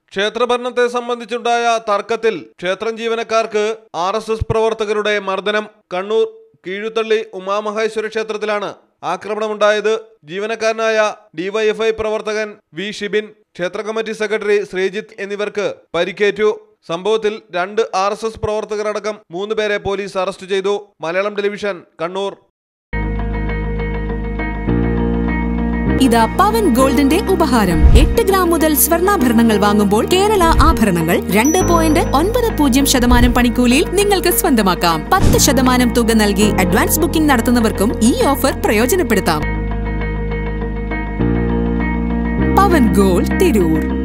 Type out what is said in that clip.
ക്ഷേത്രഭരണത്തെ സംബന്ധിച്ചുണ്ടായ തർക്കത്തിൽ ക്ഷേത്രം ജീവനക്കാർക്ക് ആർ എസ് എസ് പ്രവർത്തകരുടെ മർദ്ദനം കണ്ണൂർ കീഴുത്തള്ളി ഉമാമഹേശ്വര ക്ഷേത്രത്തിലാണ് ആക്രമണമുണ്ടായത് ജീവനക്കാരനായ ഡിവൈഎഫ്ഐ പ്രവർത്തകൻ വി ഷിബിൻ ക്ഷേത്ര കമ്മിറ്റി സെക്രട്ടറി ശ്രീജിത്ത് എന്നിവർക്ക് പരിക്കേറ്റു സംഭവത്തിൽ രണ്ട് ആർ എസ് എസ് പ്രവർത്തകരടക്കം മൂന്ന് പേരെ പോലീസ് അറസ്റ്റ് ചെയ്തു മലയാളം ടെലിവിഷൻ കണ്ണൂർ ഇതാ പവൻ ഗോൾഡിന്റെ ഉപഹാരം എട്ട് ഗ്രാം മുതൽ സ്വർണ്ണാഭരണങ്ങൾ വാങ്ങുമ്പോൾ കേരള ആഭരണങ്ങൾ രണ്ട് പോയിന്റ് ഒൻപത് പൂജ്യം ശതമാനം പണിക്കൂലിയിൽ നിങ്ങൾക്ക് സ്വന്തമാക്കാം പത്ത് ശതമാനം തുക നൽകി അഡ്വാൻസ് ബുക്കിംഗ് നടത്തുന്നവർക്കും ഈ ഓഫർ പ്രയോജനപ്പെടുത്താം പവൻ ഗോൾഡ് തിരൂർ